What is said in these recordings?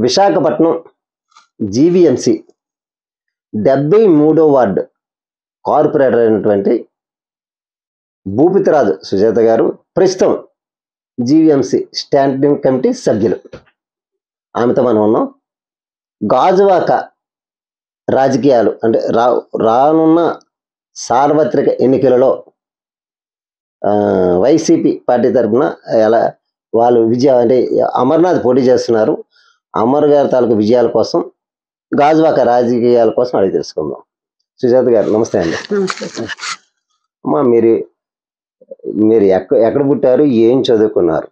Visakhapatnam GVMC డెబ్బై మూడో ward corporator అయినటువంటి భూపతిరాజు సుజాత గారు ప్రస్తుతం జీవీఎంసీ స్టాండింగ్ కమిటీ సభ్యులు ఆమెతో మనం ఉన్నాం గాజువాక రాజకీయాలు అంటే రా రానున్న సార్వత్రిక ఎన్నికలలో ఆ, వైసీపీ పార్టీ తరఫున ఎలా వాళ్ళు విజయ అంటే అమర్నాథ్ పోటీ చేస్తున్నారు అమర్ గారి తాలూకు విజయాల కోసం గాజువాక రాజకీయాల కోసం అడిగి తెలుసుకుందాం సుజాత గారు నమస్తే అండి నమస్తే సార్ అమ్మా మీరు మీరు ఎక్క ఎక్కడ పుట్టారు ఏం చదువుకున్నారు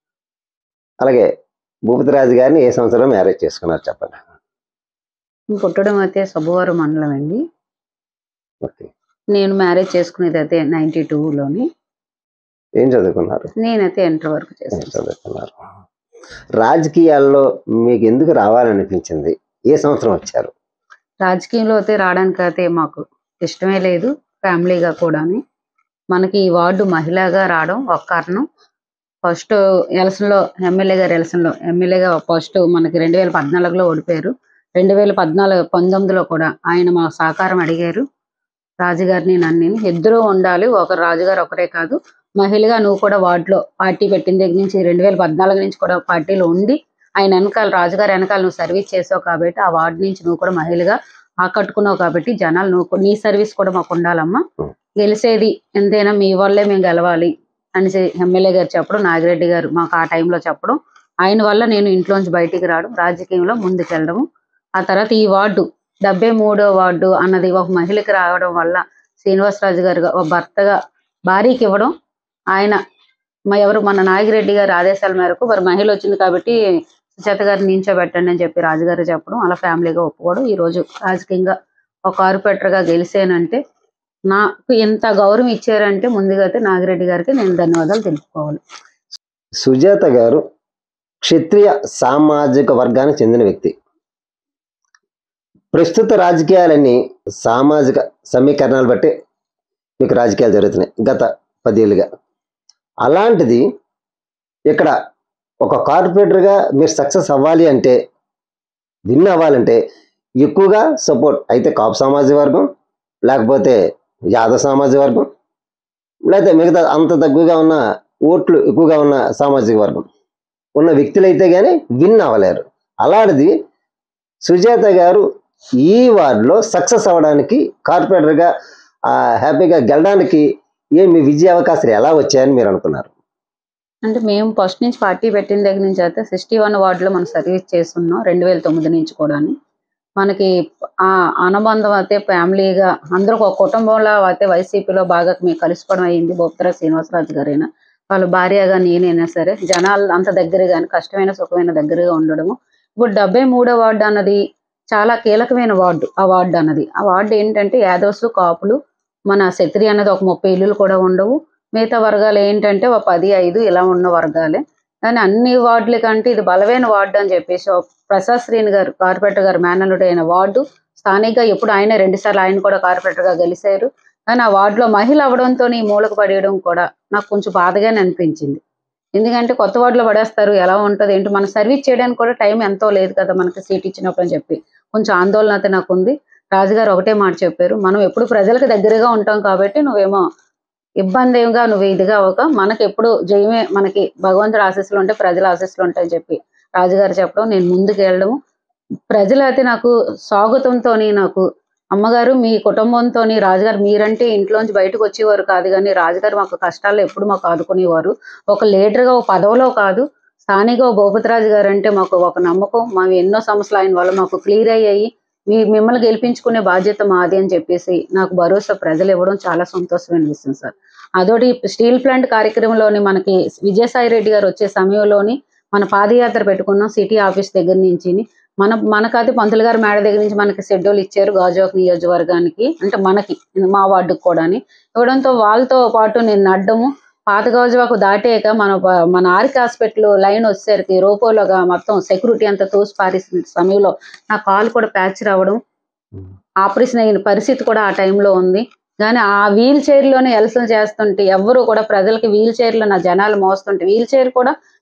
అలాగే భూపతిరాజు గారిని ఏ సంవత్సరం మ్యారేజ్ చేసుకున్నారు చెప్పండి పుట్టడం అయితే సబ్బువారం మండలం అండి ఓకే నేను మ్యారేజ్ చేసుకునేది అయితే నైన్టీ లోని ఏం చదువుకున్నారు నేనైతే ఇంటర్ వరకు ఏం చేశాను చదువుకున్నారు రాజకీయాల్లో మీకు ఎందుకు రావాలనిపించింది ఏ సంవత్సరం వచ్చారు రాజకీయంలో అయితే రావడానికి అయితే మాకు ఇష్టమే లేదు ఫ్యామిలీగా కూడాని మనకి ఈ వార్డు మహిళగా రావడం ఒక కారణం ఫస్ట్ ఎలక్షన్లో ఎమ్మెల్యే గారు ఎలక్షన్లో ఎమ్మెల్యేగా ఫస్ట్ మనకి రెండు వేల పద్నాలుగులో ఓడిపోయారు రెండు వేల పద్నాలుగు పంతొమ్మిదిలో కూడా ఆయన మా సహకారం అడిగారు రాజుగారిని నన్ను ఇద్దరూ ఉండాలి ఒక రాజుగారు ఒకరే కాదు మహిళగా నువ్వు కూడా వార్డులో పార్టీ పెట్టిన దగ్గర నుంచి రెండు వేల పద్నాలుగు నుంచి కూడా పార్టీలో ఉండి ఆయన వెనకాల రాజుగారి వెనకాల నువ్వు సర్వీస్ చేసావు కాబట్టి ఆ వార్డు నుంచి నువ్వు కూడా మహిళగా ఆకట్టుకున్నావు కాబట్టి జనాలు నువ్వు కూ- నీ సర్వీస్ కూడా మాకు ఉండాలమ్మా Hmm. గెలిచేది ఎంతైనా మీ వల్లే మేము గెలవాలి అని ఎమ్మెల్యే గారు చెప్పడం నాగిరెడ్డి గారు మాకు ఆ టైంలో చెప్పడం ఆయన వల్ల నేను ఇంట్లోంచి బయటికి రావడం రాజకీయంలో ముందుకెళ్ళడం ఆ తర్వాత ఈ వార్డు డెబ్బై మూడో వార్డు అన్నది ఒక మహిళకి రావడం వల్ల శ్రీనివాసరాజు గారు ఒక భర్తగా భార్యకి ఇవ్వడం ఆయన మా ఎవరు మన నాగిరెడ్డి గారి ఆదేశాల మేరకు మరి మహిళ వచ్చింది కాబట్టి సుచేత గారిని నించోబెట్టండి అని చెప్పి రాజుగారు చెప్పడం అలా ఫ్యామిలీగా ఒప్పుకోవడం ఈ రోజు రాజకీయంగా ఒక కార్పొరేటర్ గా గెలిచానంటే నాకు ఎంత గౌరవం ఇచ్చారంటే ముందుగా అయితే నాగిరెడ్డి గారికి నేను ధన్యవాదాలు తెలుపుకోవాలి సుజాత గారు క్షత్రియ సామాజిక వర్గానికి చెందిన వ్యక్తి ప్రస్తుత రాజకీయాలన్నీ సామాజిక సమీకరణాలు బట్టి మీకు రాజకీయాలు జరుగుతున్నాయి గత పదేళ్ళుగా అలాంటిది ఇక్కడ ఒక కార్పొరేటర్గా మీరు సక్సెస్ అవ్వాలి అంటే విన్ అవ్వాలంటే ఎక్కువగా సపోర్ట్ అయితే కాపు సామాజిక వర్గం లేకపోతే యాదవ సామాజిక వర్గం లేకపోతే మిగతా అంత తక్కువగా ఉన్న ఓట్లు ఎక్కువగా ఉన్న సామాజిక వర్గం ఉన్న వ్యక్తులు అయితే కానీ విన్ అవ్వలేరు అలాంటిది సుజాత గారు ఈ వార్డులో సక్సెస్ అవ్వడానికి కార్పొరేటర్గా ఆ, హ్యాపీగా గెలడానికి ఏ మీ విజయ అవకాశాలు ఎలా వచ్చాయని మీరు అనుకున్నారు అంటే మేము ఫస్ట్ నుంచి పార్టీ పెట్టిన దగ్గర నుంచి అయితే సిక్స్టీ వన్ వార్డులో మనం సర్వీస్ చేస్తున్నాం రెండు వేల తొమ్మిది నుంచి కూడా మనకి ఆ అనుబంధం అయితే ఫ్యామిలీగా అందరూ ఒక కుటుంబంలో అయితే వైసీపీలో బాగా మేము కలిసిపోవడం అయ్యింది బొప్తర శ్రీనివాసరాజు గారైనా వాళ్ళ భార్యగా నేనైనా సరే జనాలు అంత దగ్గరగాని కష్టమైన సుఖమైన దగ్గరగా ఉండడము ఇప్పుడు డెబ్బై మూడో వార్డు అన్నది చాలా కీలకమైన వార్డు ఆ వార్డు అన్నది ఆ వార్డు ఏంటంటే యాదవ్స్ కాపులు మన శత్రి అన్నది ఒక ముప్పై ఇల్లులు కూడా ఉండవు మిగతా వర్గాలు ఏంటంటే ఒక పది ఐదు ఇలా ఉన్న వర్గాలే కానీ అన్ని వార్డుల కంటే ఇది బలమైన వార్డు అని చెప్పేసి ఒక ప్రసాద్ శ్రీని గారు కార్పొరేటర్ గారు మేనల్లుడు అయిన వార్డు స్థానికంగా ఎప్పుడు ఆయన రెండు సార్లు ఆయన కూడా కార్పొరేటర్ గా గెలిచారు కానీ ఆ వార్డులో మహిళ అవడంతో ఈ మూలకు పడేయడం కూడా నాకు కొంచెం బాధగానే అనిపించింది ఎందుకంటే కొత్త వార్డులో పడేస్తారు ఎలా ఉంటది ఏంటి మనం సర్వీస్ చేయడానికి కూడా టైం ఎంతో లేదు కదా మనకి సీట్ ఇచ్చినప్పుడు అని చెప్పి కొంచెం ఆందోళన అయితే నాకు ఉంది రాజుగారు ఒకటే మాట చెప్పారు మనం ఎప్పుడు ప్రజలకు దగ్గరగా ఉంటాం కాబట్టి నువ్వేమో ఇబ్బందిగా నువ్వు ఇదిగా అవ్వక మనకి ఎప్పుడు జయమే మనకి భగవంతుడు ఆశీస్సులు ఉంటాయి ప్రజల ఆశీస్సులు ఉంటాయని చెప్పి రాజుగారు చెప్పడం నేను ముందుకు వెళ్ళడం ప్రజలు అయితే నాకు స్వాగతంతో నాకు అమ్మగారు మీ కుటుంబంతో రాజుగారు మీరంటే ఇంట్లోంచి బయటకు వచ్చేవారు కాదు కానీ రాజుగారు మాకు కష్టాల్లో ఎప్పుడు మాకు ఆదుకునేవారు ఒక లీడర్గా ఒక పదవిలో కాదు స్థానిక భూపతిరాజు గారు అంటే మాకు ఒక నమ్మకం మేము ఎన్నో సమస్యలు ఆయన వల్ల మాకు క్లియర్ అయ్యాయి మీ మిమ్మల్ని గెలిపించుకునే బాధ్యత మాది అని చెప్పేసి నాకు భరోసా ప్రజలు ఇవ్వడం చాలా సంతోషమైన విషయం సార్ అదోటి స్టీల్ ప్లాంట్ కార్యక్రమంలోని మనకి విజయసాయి రెడ్డి గారు వచ్చే సమయంలోని మన పాదయాత్ర పెట్టుకున్నాం సిటీ ఆఫీస్ దగ్గర నుంచి మన మనకైతే పంతులు గారు మేడ దగ్గర నుంచి మనకి షెడ్యూల్ ఇచ్చారు గాజువాక నియోజకవర్గానికి అంటే మనకి మా వార్డుకు కూడా ఇవ్వడంతో వాళ్ళతో పాటు నేను నడ్డము పాత గాజువాకు దాటాక మన ప- మన ఆర్కి హాస్పిటల్ లైన్ వచ్చేసరికి రోపోలోగా మొత్తం సెక్యూరిటీ అంతా తోసి పారేసిన సమయంలో నా కాలు కూడా ప్యాచర్ అవ్వడం ఆపరేషన్ అయిన పరిస్థితి కూడా ఆ టైంలో ఉంది కానీ ఆ వీల్ చైర్ లోనే ఎలసలు చేస్తుంటే ఎవరు కూడా ప్రజలకి వీల్ చైర్ లో నా జనాలు మోస్తుంటే వీల్ చైర్ కూడా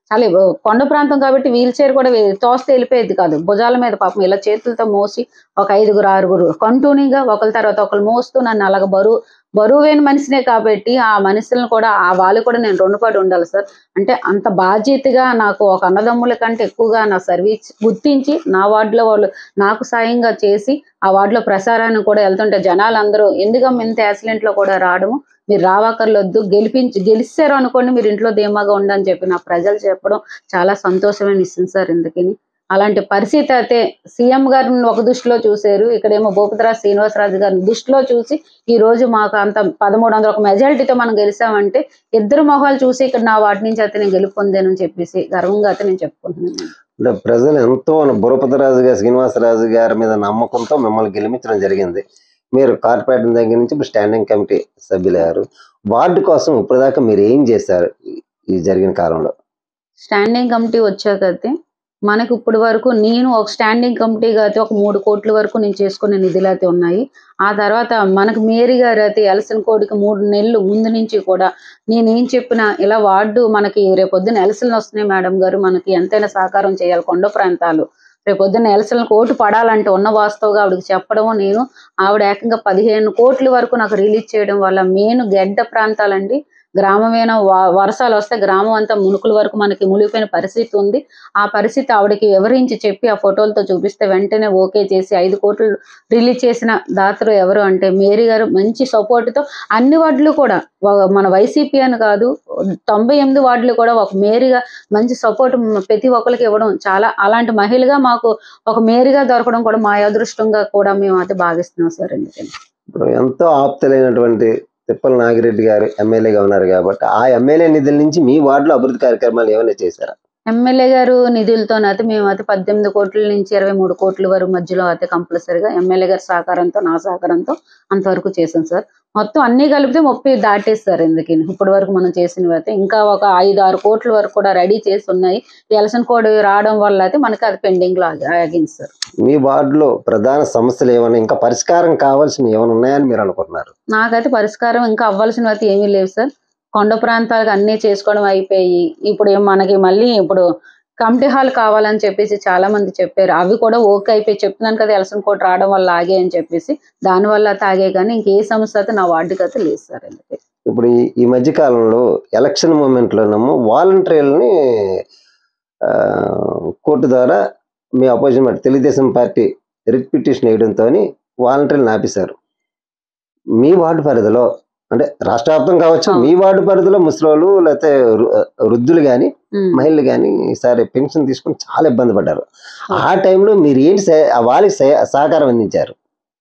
చాలా ఇబ్బ- కొండ ప్రాంతం కాబట్టి వీల్ చైర్ కూడా వే- తోస్తే వెళ్ళిపోయేది కాదు భుజాల మీద పాపం ఇలా చేతులతో మోసి ఒక ఐదుగురు ఆరుగురు కంటిన్యూగా ఒకరి తర్వాత ఒకరు మోస్తూ నన్ను అలాగ బరువు బరువైన మనిషినే కాబట్టి ఆ మనుషులను కూడా ఆ వాళ్ళు కూడా నేను రుణపడి ఉండాలి సార్ అంటే అంత బాధ్యతగా నాకు ఒక అన్నదమ్ముల కంటే ఎక్కువగా నా సర్వీస్ గుర్తించి నా వార్డులో వాళ్ళు నాకు సాయంగా చేసి ఆ వార్డులో ప్రసారాన్ని కూడా వెళ్తుంటే జనాలు అందరూ ఎందుకమ్మ ఇంత యాక్సిడెంట్ లో కూడా రావడము మీరు రావాకర్లొద్దు గెలిపించి గెలిచారు అనుకోండి మీరు ఇంట్లో ధీమాగా ఉండని చెప్పి నా ప్రజలు చెప్పడం చాలా సంతోషమైన విషయం సార్ ఎందుకని అలాంటి పరిస్థితి అయితే సీఎం గారిని ఒక దృష్టిలో చూశారు ఇక్కడేమో భూపతిరా శ్రీనివాసరాజు గారిని దృష్టిలో చూసి ఈ రోజు మాకు అంత పదమూడు వందల ఒక మెజారిటీతో మనం గెలిచామంటే ఇద్దరు మొహాలు చూసి ఇక్కడ నా వాటి నుంచి అయితే నేను గెలుపు పొందానని చెప్పేసి గర్వంగా అయితే నేను చెప్పుకుంటున్నాను అంటే ప్రజలు ఎంతో బురపతిరాజు గారు శ్రీనివాసరాజు గారి మీద నమ్మకంతో మిమ్మల్ని గెలిపించడం జరిగింది మీరు కార్పొరేటర్ దగ్గర నుంచి ఇప్పుడు స్టాండింగ్ కమిటీ సభ్యులయ్యారు వార్డు కోసం ఇప్పటిదాకా మీరు ఏం చేశారు ఈ- ఈ జరిగిన కాలంలో స్టాండింగ్ కమిటీ వచ్చాకైతే మనకు ఇప్పుడు వరకు నేను ఒక స్టాండింగ్ కమిటీగా అయితే ఒక మూడు కోట్ల వరకు నేను చేసుకునే నిధులు అయితే ఉన్నాయి ఆ తర్వాత మనకు మేరీ గారు అయితే ఎలసన్ కోడికి మూడు నెలలు ముందు నుంచి కూడా నేను ఏం చెప్పినా ఇలా వార్డు మనకి రేపొద్దున ఎలసన్ వస్తున్నాయి మేడం గారు మనకి ఎంతైనా సహకారం చేయాలి కొండ ప్రాంతాలు రేపొద్దున ఎలసన్ కోటు పడాలంటే ఉన్న వాస్తవుగా ఆవిడకి చెప్పడము నేను ఆవిడ ఏకంగా పదిహేను కోట్ల వరకు నాకు రిలీజ్ చేయడం వల్ల మెయిన్ గెడ్డ ప్రాంతాలండి గ్రామమైన వ- వర్షాలు వస్తే గ్రామం అంతా మునుకుల వరకు మనకి మునిగిపోయిన పరిస్థితి ఉంది ఆ పరిస్థితి ఆవిడకి వివరించి చెప్పి ఆ ఫోటోలతో చూపిస్తే వెంటనే ఓకే చేసి ఐదు కోట్లు రిలీజ్ చేసిన దాతరు ఎవరు అంటే మేరీ గారు మంచి support తో అన్ని వార్డులు కూడా వ- మన వైసీపీ అని కాదు తొంభై ఎనిమిది వార్డులు కూడా ఒక మేరీగా మంచి సపోర్ట్ ప్రతి ఒక్కరికి ఇవ్వడం చాలా అలాంటి మహిళగా మాకు ఒక మేరీగా దొరకడం కూడా మా అదృష్టంగా కూడా మేము అయితే భావిస్తున్నాం సార్ ఎందుకని ఇప్పుడు ఎంతో ఆప్తులైనటువంటి తిప్పల నాగిరెడ్డి గారు ఎమ్మెల్యేగా ఉన్నారు కాబట్టి ఆ ఎమ్మెల్యే నిధుల నుంచి మీ వార్డులో అభివృద్ధి కార్యక్రమాలు ఏమైనా చేశారా ఎమ్మెల్యే గారు నిధులతోనైతే మేము అయితే పద్దెనిమిది కోట్ల నుంచి ఇరవై మూడు కోట్ల వరకు మధ్యలో అయితే కంపల్సరీగా ఎమ్మెల్యే గారి సహకారంతో నా సహకారంతో అంతవరకు చేసాం సార్ మొత్తం అన్ని కలిపితే ముప్పై దాటేస్తారు ఎందుకని ఇప్పటి వరకు మనం చేసినవి అయితే ఇంకా ఒక ఐదు ఆరు కోట్ల వరకు కూడా రెడీ చేసి ఉన్నాయి ఎలక్షన్ కోడ్ రావడం వల్ల అయితే మనకి అది పెండింగ్ లో ఆగి- ఆగింది సార్ మీ వార్డులో ప్రధాన సమస్యలు ఏమైనా ఇంకా పరిష్కారం కావాల్సినవి ఏమైనా ఉన్నాయని మీరు అనుకుంటున్నారు నాకైతే పరిష్కారం ఇంకా అవ్వాల్సినవి అయితే ఏమీ లేవు సార్ కొండ ప్రాంతాలకు అన్నీ చేసుకోవడం అయిపోయి ఇప్పుడు ఏం మనకి మళ్ళీ ఇప్పుడు కమిటీ హాల్ కావాలని చెప్పేసి చాలా మంది చెప్పారు అవి కూడా ఓకే అయిపోయి చెప్తున్నాను కదా ఎలక్షన్ కోడ్ రావడం వల్ల ఆగే అని చెప్పేసి దాని వల్ల అయితే ఆగే కానీ ఇంకే సమస్య అయితే నా వార్డుకి అయితే లేదు సార్ అందుకే ఇప్పుడు ఈ ఈ మధ్య కాలంలో ఎలక్షన్ మూమెంట్లోనేమో వాలంటీర్లని కోర్టు ద్వారా మీ opposition party Telugu Desam party writ petition వేయడంతో వాలంటీర్లను ఆపేశారు మీ వార్డు పరిధిలో అంటే రాష్ట్ర వ్యాప్తం కావచ్చు అవును. మీ వార్డు పరిధిలో ముసలోళ్ళు లేకపోతే వృ- వృద్ధులు కానీ ఉమ్. మహిళలు కానీ ఈసారి పెన్షన్ తీసుకుని చాలా ఇబ్బంది పడ్డారు ఆ టైంలో మీరు ఏంటి సహ- వాళ్ళకి సహ- సహకారం అందించారు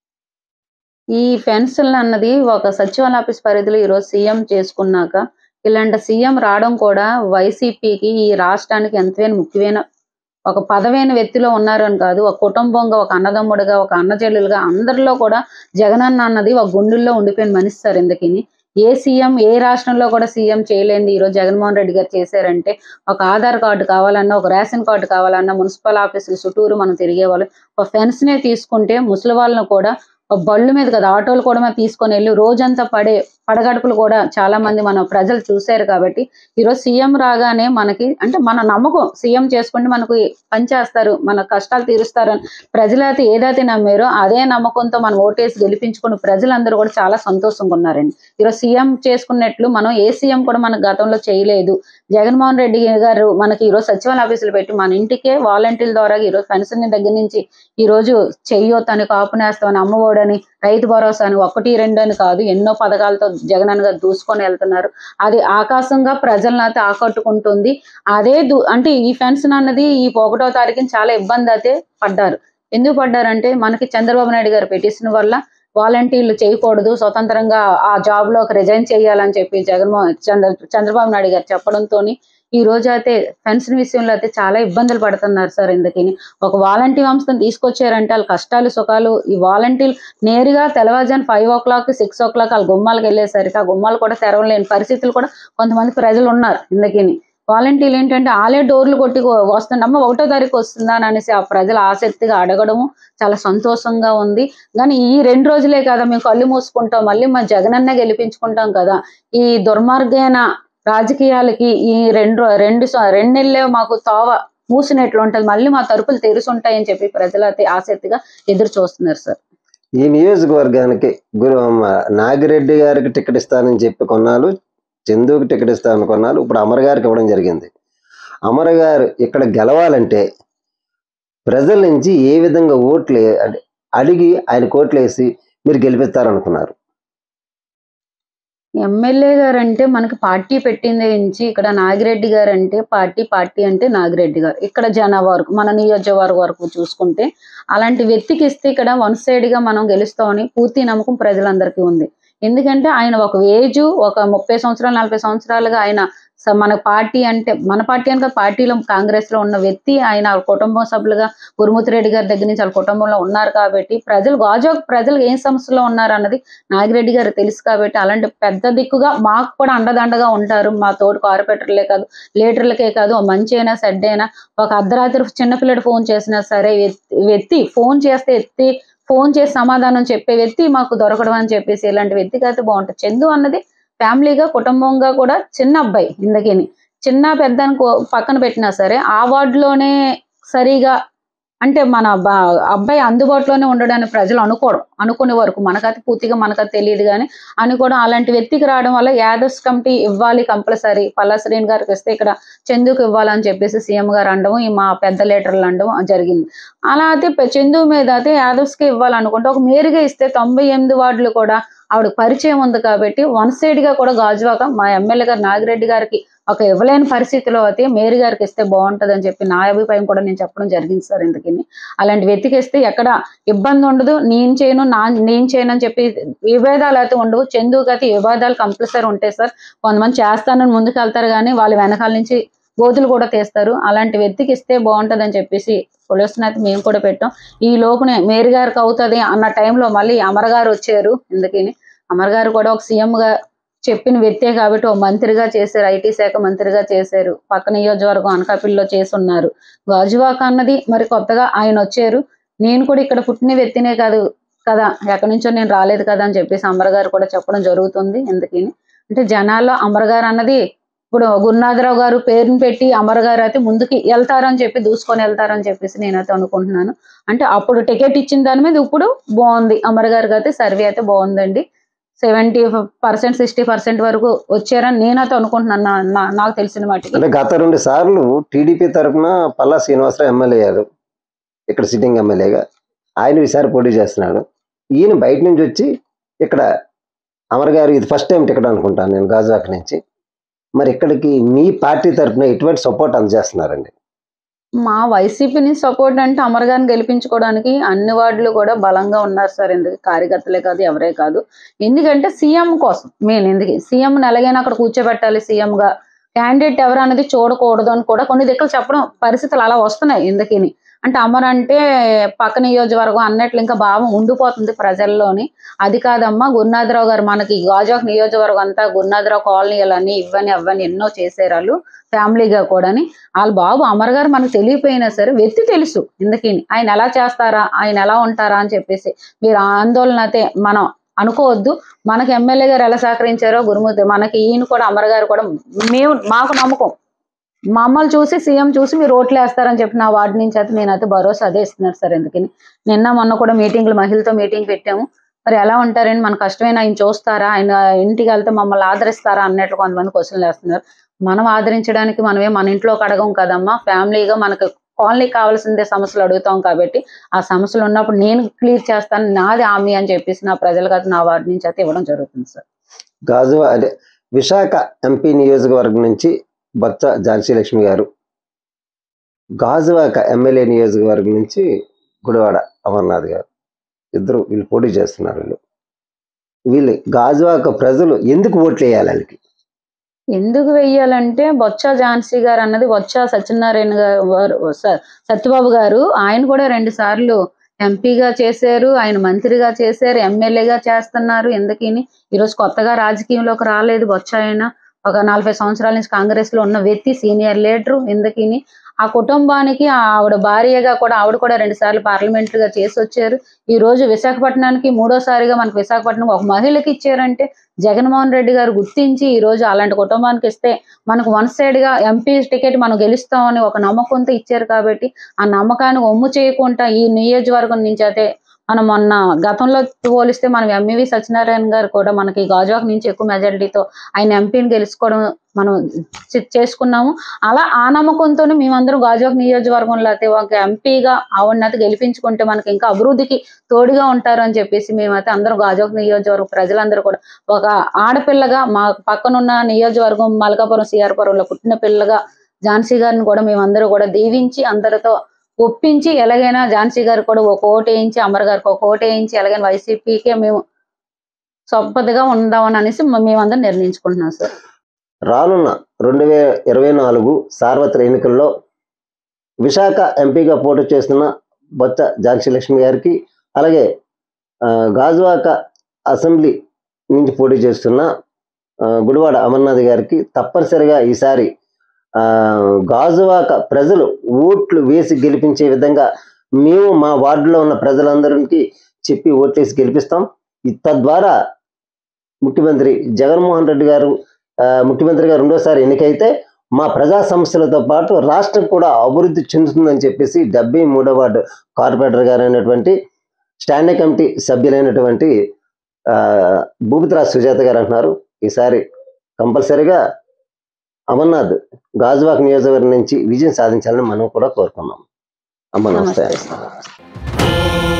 ఈ పెన్షన్ అన్నది ఒక సచివాలయ ఆఫీస్ పరిధిలో ఈరోజు సీఎం చేసుకున్నాక ఇలాంటి సీఎం రావడం కూడా వైసీపీకి ఈ రాష్ట్రానికి ఎంతైనా ముఖ్యమైన ఒక పదవైన వ్యక్తిలో ఉన్నారు అని కాదు ఒక కుటుంబంగా ఒక అన్నదమ్ముడుగా ఒక అన్నచెల్లెలుగా అందరిలో కూడా జగనన్న అన్నది ఒక గుండెల్లో ఉండిపోయిన మనిషి సార్ ఎందుకని ఏ సీఎం ఏ రాష్ట్రంలో కూడా సీఎం చేయలేంది ఈరోజు జగన్మోహన్ రెడ్డి గారు చేశారంటే ఒక ఆధార్ కార్డు కావాలన్నా ఒక రేషన్ కార్డు కావాలన్నా మున్సిపల్ ఆఫీసులు చుట్టూరు మనం తిరిగేవాళ్ళు ఒక ఫెన్స్ నే తీసుకుంటే ముసలి వాళ్ళను కూడా ఒక బళ్ళు మీద కదా ఆటోలు కూడా మనం తీసుకొని వెళ్ళి రోజంతా పడే పడగడుపులు కూడా చాలా మంది మన ప్రజలు చూశారు కాబట్టి ఈరోజు సీఎం రాగానే మనకి అంటే మన నమ్మకం సీఎం చేసుకుంటే మనకు పని చేస్తారు మన కష్టాలు తీరుస్తారు అని ప్రజలైతే ఏదైతే నమ్మారో అదే నమ్మకంతో మనం ఓటేసి గెలిపించుకుని ప్రజలందరూ కూడా చాలా సంతోషంగా ఉన్నారండి ఈరోజు సీఎం చేసుకున్నట్లు మనం ఏ సీఎం కూడా మన గతంలో చేయలేదు జగన్మోహన్ రెడ్డి గారు మనకి ఈరోజు సచివాలయ ఆఫీసులు పెట్టి మన ఇంటికే వాలంటీర్ల ద్వారా ఈరోజు పెన్షన్ దగ్గర నుంచి ఈ రోజు చెయ్యొత్తని కాపు నేస్తామని అమ్మఒడని రైతు భరోసా అని ఒకటి రెండు అని కాదు ఎన్నో పథకాలతో జగనన్న గారు దూసుకొని వెళ్తున్నారు అది ఆకాశంగా ప్రజలను అయితే ఆకట్టుకుంటుంది అదే దూ అంటే ఈ పెన్షన్ అన్నది ఈ ఒకటో తారీఖున చాలా ఇబ్బంది అయితే పడ్డారు ఎందుకు పడ్డారంటే మనకి చంద్రబాబు నాయుడు గారు పెట్టేసిన వల్ల వాలంటీర్లు చేయకూడదు స్వతంత్రంగా ఆ జాబ్ లోకి రిజైన్ చేయాలని చెప్పి జగన్మోహన్ చంద్ర చంద్రబాబు నాయుడు గారు చెప్పడంతో ఈ రోజు అయితే పెన్షన్ విషయంలో అయితే చాలా ఇబ్బందులు పడుతున్నారు సార్ ఎందుకని ఒక వాలంటీర్ సంస్థను తీసుకొచ్చారంటే వాళ్ళ కష్టాలు సుఖాలు ఈ వాలంటీర్ నేరుగా తెల్లవారుజాను five o'clock six o'clock వాళ్ళ గుమ్మాలకు వెళ్ళేసరికి ఆ గుమ్మాలు కూడా తెరవలేని పరిస్థితులు కూడా కొంతమంది ప్రజలు ఉన్నారు ఎందుకని వాలంటీర్లు ఏంటంటే ఆలే డోర్లు కొట్టి వస్తుంది అమ్మ ఒకటో తారీఖు వస్తుందా అని అనేసి ఆ ప్రజలు ఆసక్తిగా అడగడము చాలా సంతోషంగా ఉంది కానీ ఈ రెండు రోజులే కదా మేము కళ్ళు మూసుకుంటాం మళ్ళీ మా జగనన్న గెలిపించుకుంటాం కదా ఈ దుర్మార్గైన రాజకీయాలకి ఈ రెండు రెండు స- రెండు నెలలే మాకు తోవ మూసినట్లు ఉంటది మళ్ళీ మా తలుపులు తెరుసుంటాయని చెప్పి ప్రజలు అయితే ఆసక్తిగా ఎదురు చూస్తున్నారు సార్ ఈ నియోజకవర్గానికి గురు నాగిరెడ్డి గారికి టికెట్ ఇస్తానని చెప్పి కొన్నాళ్ళు చందుకి టికెట్ ఇస్తానని కొన్నాళ్ళు ఇప్పుడు అమర్ గారికి ఇవ్వడం జరిగింది అమర్ గారు ఇక్కడ గెలవాలంటే ప్రజల నుంచి ఏ విధంగా ఓట్లు ఏ- అంటే అడిగి ఆయన కోట్లు వేసి మీరు గెలిపిస్తారనుకున్నారు ఎమ్మెల్యే గారు అంటే మనకి పార్టీ పెట్టిందే నుంచి ఇక్కడ నాగిరెడ్డి గారు అంటే పార్టీ పార్టీ అంటే నాగిరెడ్డి గారు ఇక్కడ జన వరకు మన నియోజకవర్గం వరకు చూసుకుంటే అలాంటి వ్యక్తికి ఇస్తే ఇక్కడ వన్ సైడ్ గా మనం గెలుస్తామని పూర్తి నమ్మకం ప్రజలందరికీ ఉంది ఎందుకంటే ఆయన ఒక ఏజ్ ఒక ముప్పై సంవత్సరాలు నలభై సంవత్సరాలుగా ఆయన స- మన పార్టీ అంటే మన పార్టీ అంటే పార్టీలో కాంగ్రెస్ లో ఉన్న వ్యక్తి ఆయన వాళ్ళ కుటుంబం సభ్యులుగా గురుమూర్తి రెడ్డి గారి దగ్గర నుంచి వాళ్ళ కుటుంబంలో ఉన్నారు కాబట్టి ప్రజలు గాజువాక ప్రజలు ఏం సమస్యలో ఉన్నారు అన్నది నాగిరెడ్డి గారు తెలుసు కాబట్టి అలాంటి పెద్ద దిక్కుగా మాకు కూడా అండదండగా ఉంటారు మా తోడు కార్పొరేటర్లే కాదు లీడర్లకే కాదు మంచి అయినా సెడ్ అయినా ఒక అర్ధరాత్రి చిన్నపిల్లడు ఫోన్ చేసినా సరే ఎత్తి- ఎత్తి ఫోన్ చేస్తే ఎత్తి ఫోన్ చేసి సమాధానం చెప్పే వ్యక్తి మాకు దొరకడం అని చెప్పేసి ఇలాంటి వ్యక్తికి అయితే బాగుంటుంది చందు అన్నది ఫ్యామిలీగా కుటుంబంగా కూడా చిన్న అబ్బాయి ఇందకిని చిన్న పెద్ద అని కో- పక్కన పెట్టినా సరే ఆ వార్డులోనే సరిగా అంటే మన బా- అబ్బాయి అందుబాటులోనే ఉండడానికి ప్రజలు అనుకోవడం అనుకునే వరకు మనకైతే పూర్తిగా మనకైతే తెలియదు కానీ అనుకోవడం అలాంటి వ్యక్తికి రావడం వల్ల యాదవ్స్ కమిటీ ఇవ్వాలి కంపల్సరీ పల్లాశ్రీని గారికి ఇస్తే ఇక్కడ చందుకు ఇవ్వాలని చెప్పేసి సీఎం గారు అనడం ఈ మా పెద్ద లీటర్లు అనడం జరిగింది అలా అయితే పె- చందు మీద అయితే యాదవ్స్కి ఇవ్వాలనుకుంటే ఒక మేరుగా ఇస్తే తొంభై ఎనిమిది వార్డులు కూడా ఆవిడ పరిచయం ఉంది కాబట్టి వన్ సైడ్ గా కూడా గాజువాక మా ఎమ్మెల్యే గారు నాగిరెడ్డి గారికి ఒక ఇవ్వలేని పరిస్థితిలో అయితే మేరీ గారికి ఇస్తే బాగుంటది అని చెప్పి నా అభిప్రాయం కూడా నేను చెప్పడం జరిగింది సార్ ఎందుకని అలాంటి వ్యక్తికి ఇస్తే ఎక్కడ ఇబ్బంది ఉండదు నేను చేయను నా నేను చేయను అని చెప్పి విభేదాలు అయితే ఉండవు చందుకి అయితే విభేదాలు కంపల్సరీ ఉంటాయి సార్ కొంతమంది చేస్తానని ముందుకు వెళ్తారు కానీ వాళ్ళు వెనకాల నుంచి గోతులు కూడా తీస్తారు అలాంటి వ్యక్తికి ఇస్తే బాగుంటది అని చెప్పేసి పొలిషన్ అయితే మేము కూడా పెట్టాం ఈ లోపునే మేరీ గారికి అవుతుంది అన్న టైంలో మళ్ళీ అమర్ గారు వచ్చారు ఎందుకని అమర్ గారు కూడా ఒక సీఎం గా చెప్పిన వ్యక్తే కాబట్టి ఓ మంత్రిగా చేశారు ఐటీ శాఖ మంత్రిగా చేశారు పక్క నియోజకవర్గం అనకాపల్లిలో చేస్తున్నారు గాజువాక అన్నది మరి కొత్తగా ఆయన వచ్చారు నేను కూడా ఇక్కడ పుట్టిన వ్యక్తినే కాదు కదా ఎక్కడి నుంచో నేను రాలేదు కదా అని చెప్పేసి అమర్ గారు కూడా చెప్పడం జరుగుతుంది ఎందుకని అంటే జనాల్లో అమర్ గారు అన్నది ఇప్పుడు గురునాథరావు గారు పేరుని పెట్టి అమర్ గారు అయితే ముందుకి వెళ్తారని చెప్పి దూసుకొని వెళ్తారని చెప్పేసి నేనైతే అనుకుంటున్నాను అంటే అప్పుడు టికెట్ ఇచ్చిన దాని మీద ఇప్పుడు బాగుంది అమర్ గారికి అయితే సర్వే అయితే బాగుందండి సెవెంటీ పర్సెంట్ సిక్స్టీ పర్సెంట్ వరకు వచ్చారని నేనైతే అనుకుంటున్నాను నా- నా- నాకు తెలిసిన మటుకి అంటే గత రెండు సార్లు టీడీపీ తరఫున పల్లా శ్రీనివాసరావు ఎమ్మెల్యే అయ్యారు ఇక్కడ సిట్టింగ్ ఎమ్మెల్యేగా ఆయన ఈసారి పోటీ చేస్తున్నాడు ఈయన బయట నుంచి వచ్చి ఇక్కడ అమర్ గారు ఇది ఫస్ట్ టైం టికెట్ అనుకుంటాను నేను గాజువాక నుంచి మరి ఇక్కడికి మీ పార్టీ తరఫున ఎటువంటి సపోర్ట్ అందజేస్తున్నారండి మా వైసీపీని సపోర్ట్ అంటే అమర్ గారిని గెలిపించుకోవడానికి అన్ని వార్డులు కూడా బలంగా ఉన్నారు సార్ ఎందుకు కార్యకర్తలే కాదు ఎవరే కాదు ఎందుకంటే సీఎం కోసం మెయిన్ ఎందుకు సీఎం ఎలాగైనా అక్కడ కూర్చోబెట్టాలి సీఎం గా క్యాండిడేట్ ఎవరు అనేది చూడకూడదు అని కూడా కొన్ని దిక్కులు చెప్పడం పరిస్థితులు అలా వస్తున్నాయి ఎందుకని అంటే అమర్ అంటే పక్క నియోజకవర్గం అన్నట్లు ఇంకా భావం ఉండిపోతుంది ప్రజల్లోని అది కాదమ్మా గురునాథరావు గారు మనకి గాజాక్ నియోజకవర్గం అంతా గురునాథరావు కాలనీలని ఇవ్వని అవ్వని ఎన్నో చేశారు వాళ్ళు ఫ్యామిలీగా కూడాని వాళ్ళ బాబు అమర్ గారు మనకు తెలియపోయినా సరే వ్యక్తి తెలుసు ఎందుకని ఆయన ఎలా చేస్తారా ఆయన ఎలా ఉంటారా అని చెప్పేసి మీరు ఆందోళన అయితే మనం అనుకోవద్దు మనకి ఎమ్మెల్యే గారు ఎలా సహకరించారో గురుమూర్తి మనకి ఈయన కూడా అమర్ గారు కూడా మేము మాకు నమ్మకం మమ్మల్ని చూసి సీఎం చూసి మీరు ఓట్లు వేస్తారని చెప్పి నా వార్డు నుంచి అయితే నేనైతే భరోసా అదే ఇస్తున్నారు సార్ ఎందుకని నిన్న మొన్న కూడా మీటింగ్లు మహిళతో మీటింగ్ పెట్టాము మరి ఎలా ఉంటారని మన కష్టమైన ఆయన చూస్తారా ఆయన ఇంటికి వెళ్తే మమ్మల్ని ఆదరిస్తారా అన్నట్లు కొంతమంది క్వశ్చన్లు వేస్తున్నారు మనం ఆదరించడానికి మనమే మన ఇంట్లో కడగం కదమ్మా ఫ్యామిలీగా మనకు కాలనీ కావాల్సిందే సమస్యలు అడుగుతాం కాబట్టి ఆ సమస్యలు ఉన్నప్పుడు నేను క్లియర్ చేస్తాను నాది హామీ అని చెప్పేసి నా ప్రజలకు అయితే నా వార్డు నుంచి అయితే ఇవ్వడం జరుగుతుంది సార్ గాజు అదే విశాఖ ఎంపీ నియోజకవర్గం నుంచి బొత్స ఝాన్సీ లక్ష్మి గారు గాజువాక ఎమ్మెల్యే నియోజకవర్గం నుంచి గుడివాడ అమర్నాథ్ గారు ఇద్దరు వీళ్ళు పోటీ చేస్తున్నారు వీళ్ళు వీళ్ళు గాజువాక ప్రజలు ఎందుకు ఓట్లు వేయాలి వాళ్ళకి ఎందుకు వెయ్యాలంటే బొత్స ఝాన్సీ గారు అన్నది బొత్స సత్యనారాయణ గారు స- సత్యబాబు గారు ఆయన కూడా రెండు సార్లు ఎంపీగా చేశారు ఆయన మంత్రిగా చేశారు ఎమ్మెల్యేగా చేస్తున్నారు ఎందుకని ఈరోజు కొత్తగా రాజకీయంలోకి రాలేదు బొత్స ఆయన ఒక నలభై సంవత్సరాల నుంచి కాంగ్రెస్ లో ఉన్న వ్యక్తి సీనియర్ లీడరు ఎందుకని ఆ కుటుంబానికి ఆ ఆవిడ భార్యగా కూడా ఆవిడ కూడా రెండు సార్లు పార్లమెంటరీ గా చేసి వచ్చారు ఈ రోజు విశాఖపట్నానికి మూడోసారిగా మనకు విశాఖపట్నం ఒక మహిళకి ఇచ్చారంటే జగన్మోహన్ రెడ్డి గారు గుర్తించి ఈ రోజు అలాంటి కుటుంబానికి ఇస్తే మనకు వన్ సైడ్ గా ఎంపీ టికెట్ మనం గెలుస్తామని ఒక నమ్మకంతో ఇచ్చారు కాబట్టి ఆ నమ్మకాన్ని ఒమ్ము చేయకుండా ఈ నియోజకవర్గం నుంచి అయితే మనం మొన్న గతంలో పోలిస్తే మనం ఎంఈవి సత్యనారాయణ గారు కూడా మనకి గాజువాక నుంచి ఎక్కువ మెజారిటీతో ఆయన ఎంపీని గెలుచుకోవడం మనం చే- చేసుకున్నాము అలా ఆ నమ్మకంతోనే మేమందరం గాజువాక నియోజకవర్గంలో అయితే ఒక ఎంపీగా ఆవిడనైతే గెలిపించుకుంటే మనకి ఇంకా అభివృద్ధికి తోడుగా ఉంటారు అని చెప్పేసి మేమైతే అందరం గాజువాక నియోజకవర్గం ప్రజలందరూ కూడా ఒక ఆడపిల్లగా మా పక్కనున్న నియోజకవర్గం మలకాపురం సిఆర్పురంలో పుట్టిన పిల్లగా ఝాన్సీ గారిని కూడా మేమందరూ కూడా దీవించి అందరితో ఒప్పించి ఎలాగైనా ఝాన్సీ గారు కూడా ఒక ఓటు వేయించి అమర్ గారికి ఒక ఓటు వేయించి ఎలాగైనా వైసీపీకే మేము సొప్పదిగా ఉందామని అనేసి మేమందరం నిర్ణయించుకుంటున్నాం సార్ రానున్న రెండు వేల ఇరవై నాలుగు సార్వత్రిక ఎన్నికల్లో విశాఖ ఎంపీగా పోటీ చేస్తున్న బొత్స ఝాన్సీ లక్ష్మి గారికి అలాగే ఆ, గాజువాక అసెంబ్లీ నుంచి పోటీ చేస్తున్న ఆ, గుడివాడ అమర్నాథ్ గారికి తప్పనిసరిగా ఈసారి ఆ, గాజువాక ప్రజలు ఓట్లు వేసి గెలిపించే విధంగా మేము మా వార్డులో ఉన్న ప్రజలందరికీ చెప్పి ఓట్లేసి గెలిపిస్తాం ఈ- తద్వారా ముఖ్యమంత్రి జగన్మోహన్ రెడ్డి గారు ఆ, ముఖ్యమంత్రిగా రెండోసారి ఎన్నికైతే మా ప్రజా సమస్యలతో పాటు రాష్ట్రం కూడా అభివృద్ధి చెందుతుందని చెప్పేసి డెబ్బై మూడో వార్డు కార్పొరేటర్ గారు అయినటువంటి స్టాండింగ్ కమిటీ సభ్యులైనటువంటి ఆ, భూపతిరాజ్ సుజాత గారు అంటున్నారు ఈసారి కంపల్సరిగా అమర్నాథ్ గాజువాక్ నియోజకవర్గం నుంచి విజయం సాధించాలని మనం కూడా కోరుకున్నాం అమ్మ నమస్తే నమస్తే సార్